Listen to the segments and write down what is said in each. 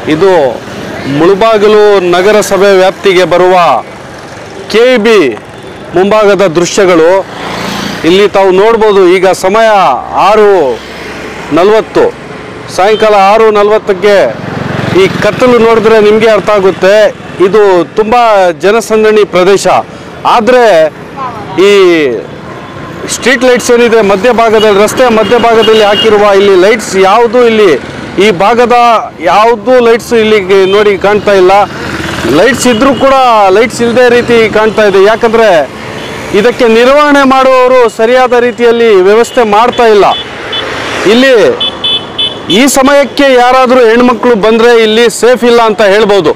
ಇದು ಮುಳುಬಾಗಿಲು ನಗರಸಭೆ ವ್ಯಾಪ್ತಿಗೆ ಬರುವ ಕೆ ಬಿ ಮುಂಭಾಗದ ದೃಶ್ಯಗಳು ಇಲ್ಲಿ ತಾವು ನೋಡ್ಬೋದು ಈಗ ಸಮಯ ಆರು ನಲವತ್ತು ಸಾಯಂಕಾಲ ಆರು ನಲವತ್ತಕ್ಕೆ ಈ ಕತ್ತಲು ನೋಡಿದ್ರೆ ನಿಮಗೆ ಅರ್ಥ ಆಗುತ್ತೆ ಇದು ತುಂಬ ಜನಸಂದಣಿ ಪ್ರದೇಶ ಆದರೆ ಈ ಸ್ಟ್ರೀಟ್ ಲೈಟ್ಸ್ ಏನಿದೆ ಮಧ್ಯಭಾಗದಲ್ಲಿ ರಸ್ತೆಯ ಮಧ್ಯಭಾಗದಲ್ಲಿ ಹಾಕಿರುವ ಇಲ್ಲಿ ಲೈಟ್ಸ್ ಯಾವುದು ಇಲ್ಲಿ ಈ ಭಾಗದ ಯಾವುದು ಲೈಟ್ಸ್ ಇಲ್ಲಿ ನೋಡಿ ಕಾಣ್ತಾ ಇಲ್ಲ ಲೈಟ್ಸ್ ಇದ್ರೂ ಕೂಡ ಲೈಟ್ಸ್ ಇಲ್ಲದೆ ರೀತಿ ಕಾಣ್ತಾ ಇದೆ ಯಾಕಂದರೆ ಇದಕ್ಕೆ ನಿರ್ವಹಣೆ ಮಾಡುವವರು ಸರಿಯಾದ ರೀತಿಯಲ್ಲಿ ವ್ಯವಸ್ಥೆ ಮಾಡ್ತಾ ಇಲ್ಲ ಇಲ್ಲಿ ಈ ಸಮಯಕ್ಕೆ ಯಾರಾದರೂ ಹೆಣ್ಮಕ್ಳು ಬಂದರೆ ಇಲ್ಲಿ ಸೇಫ್ ಇಲ್ಲ ಅಂತ ಹೇಳ್ಬೋದು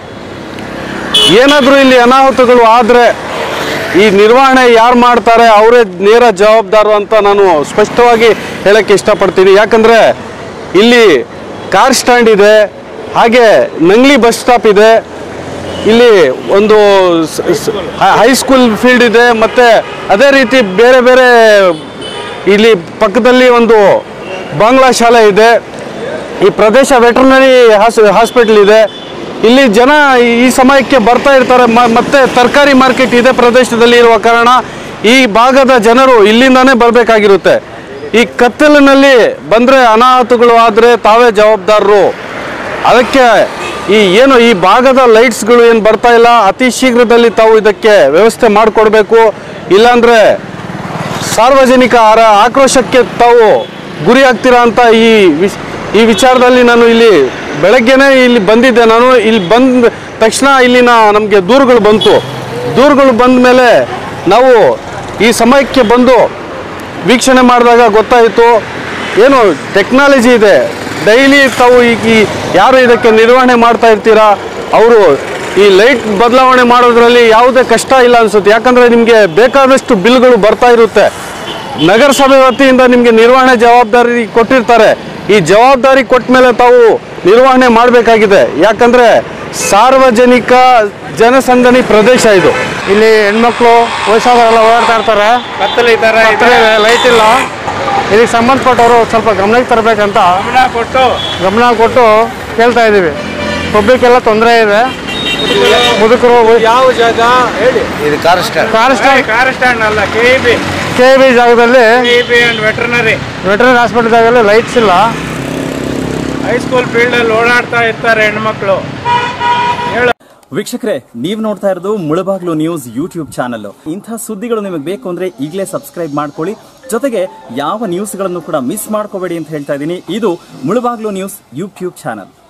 ಏನಾದರೂ ಇಲ್ಲಿ ಅನಾಹುತಗಳು ಆದರೆ ಈ ನಿರ್ವಹಣೆ ಯಾರು ಮಾಡ್ತಾರೆ ಅವರೇ ನೇರ ಜವಾಬ್ದಾರು ಅಂತ ನಾನು ಸ್ಪಷ್ಟವಾಗಿ ಹೇಳಕ್ಕೆ ಇಷ್ಟಪಡ್ತೀನಿ ಯಾಕಂದರೆ ಇಲ್ಲಿ ಕಾರ್ ಸ್ಟ್ಯಾಂಡ್ ಇದೆ ಹಾಗೆ ನಂಗ್ಲಿ ಬಸ್ ಸ್ಟಾಪ್ ಇದೆ ಇಲ್ಲಿ ಒಂದು ಹೈಸ್ಕೂಲ್ ಫೀಲ್ಡ್ ಇದೆ ಮತ್ತು ಅದೇ ರೀತಿ ಬೇರೆ ಬೇರೆ ಇಲ್ಲಿ ಪಕ್ಕದಲ್ಲಿ ಒಂದು ಬಾಂಗ್ಲಾ ಶಾಲೆ ಇದೆ ಈ ಪ್ರದೇಶ ವೆಟರ್ನರಿ ಹಾಸ್ ಹಾಸ್ಪಿಟಲ್ ಇದೆ ಇಲ್ಲಿ ಜನ ಈ ಸಮಯಕ್ಕೆ ಬರ್ತಾ ಇರ್ತಾರೆ ಮ- ಮತ್ತೆ ತರಕಾರಿ ಮಾರ್ಕೆಟ್ ಇದೇ ಪ್ರದೇಶದಲ್ಲಿ ಇರುವ ಕಾರಣ ಈ ಭಾಗದ ಜನರು ಇಲ್ಲಿಂದಾನೇ ಬರಬೇಕಾಗಿರುತ್ತೆ ಈ ಕತ್ತಲಿನಲ್ಲಿ ಬಂದರೆ ಅನಾಹುತಗಳು ಆದರೆ ತಾವೇ ಜವಾಬ್ದಾರರು ಅದಕ್ಕೆ ಈ ಏನು ಈ ಭಾಗದ ಲೈಟ್ಸ್ಗಳು ಏನು ಬರ್ತಾ ಇಲ್ಲ ಅತಿ ಶೀಘ್ರದಲ್ಲಿ ತಾವು ಇದಕ್ಕೆ ವ್ಯವಸ್ಥೆ ಮಾಡಿಕೊಡ್ಬೇಕು ಇಲ್ಲಾಂದರೆ ಸಾರ್ವಜನಿಕ ಆರ ಆಕ್ರೋಶಕ್ಕೆ ತಾವು ಗುರಿ ಆಗ್ತೀರಾ ಅಂತ ಈ ವಿಶ್ ಈ ವಿಚಾರದಲ್ಲಿ ನಾನು ಇಲ್ಲಿ ಬೆಳಗ್ಗೆನೇ ಇಲ್ಲಿ ಬಂದಿದ್ದೆ ನಾನು ಇಲ್ಲಿ ಬಂದ ತಕ್ಷಣ ಇಲ್ಲಿನ ನಮಗೆ ದೂರುಗಳು ಬಂತು ದೂರುಗಳು ಬಂದ ಮೇಲೆ ನಾವು ಈ ಸಮಯಕ್ಕೆ ಬಂದು ವೀಕ್ಷಣೆ ಮಾಡಿದಾಗ ಗೊತ್ತಾಯಿತು ಏನು ಟೆಕ್ನಾಲಜಿ ಇದೆ ಡೈಲಿ ತಾವು ಈಗ ಈ ಯಾರು ಇದಕ್ಕೆ ನಿರ್ವಹಣೆ ಮಾಡ್ತಾ ಇರ್ತೀರಾ ಅವರು ಈ ಲೈಟ್ ಬದಲಾವಣೆ ಮಾಡೋದ್ರಲ್ಲಿ ಯಾವುದೇ ಕಷ್ಟ ಇಲ್ಲ ಅನ್ಸುತ್ತೆ ಯಾಕಂದರೆ ನಿಮಗೆ ಬೇಕಾದಷ್ಟು ಬಿಲ್ಗಳು ಬರ್ತಾ ಇರುತ್ತೆ ನಗರಸಭೆ ವತಿಯಿಂದ ನಿಮಗೆ ನಿರ್ವಹಣೆ ಜವಾಬ್ದಾರಿ ಕೊಟ್ಟಿರ್ತಾರೆ ಈ ಜವಾಬ್ದಾರಿ ಕೊಟ್ಟ ಮೇಲೆ ತಾವು ನಿರ್ವಹಣೆ ಮಾಡಬೇಕಾಗಿದೆ ಯಾಕಂದರೆ ಸಾರ್ವಜನಿಕ ಜನಸಂದಣಿ ಪ್ರದೇಶ ಇದು ಇಲ್ಲಿ ಹೆಣ್ಮಕ್ಳು ವಯಸ್ಸಾದವರೆಲ್ಲ ಓಡಾಡ್ತಾ ಇರ್ತಾರೆ ಕತ್ತಲು ಈ ತರ ಇದೆ. ಲೈಟ್ ಇಲ್ಲ ಇದಕ್ಕೆ ಸಂಬಂಧಪಟ್ಟವರು ಸ್ವಲ್ಪ ಗಮನಕ್ಕೆ ತರಬೇಕಂತ ಗಮನ ಕೊಟ್ಟು ಗಮನ ಕೊಟ್ಟು ಕೇಳ್ತಾ ಇದ್ದೀವಿ ಪಬ್ಲಿಕ್ ಎಲ್ಲ ತೊಂದರೆ ಇದೆ ಮುದುಕರು ಯಾವ ಜಾಗ ಹೇಳಿ ಇದು car stand car stand car stand ಅಲ್ಲ ಕೆ ಬಿ ಕೆ ಬಿ ಜಾಗದಲ್ಲಿ K B and veterinary veterinary hospital ಜಾಗದಲ್ಲಿ ಲೈಟ್ಸ್ ಇಲ್ಲ ಹೈಸ್ಕೂಲ್ ಫೀಲ್ಡ್ ಅಲ್ಲಿ ಓಡಾಡ್ತಾ ಇರ್ತಾರೆ ಹೆಣ್ಮಕ್ಳು ವೀಕ್ಷಕರೇ ನೀವು ನೋಡ್ತಾ ಇರೋದು ಮುಳಬಾಗ್ಲು ನ್ಯೂಸ್ ಯೂಟ್ಯೂಬ್ ಚಾನಲ್ ಇಂಥ ಸುದ್ದಿಗಳು ನಿಮಗೆ ಬೇಕು ಅಂದ್ರೆ ಈಗಲೇ ಸಬ್ಸ್ಕ್ರೈಬ್ ಮಾಡ್ಕೊಳ್ಳಿ ಜೊತೆಗೆ ಯಾವ ನ್ಯೂಸ್ಗಳನ್ನು ಕೂಡ ಮಿಸ್ ಮಾಡ್ಕೋಬೇಡಿ ಅಂತ ಹೇಳ್ತಾ ಇದ್ದೀನಿ ಇದು ಮುಳಬಾಗ್ಲು ನ್ಯೂಸ್ ಯೂಟ್ಯೂಬ್ ಚಾನಲ್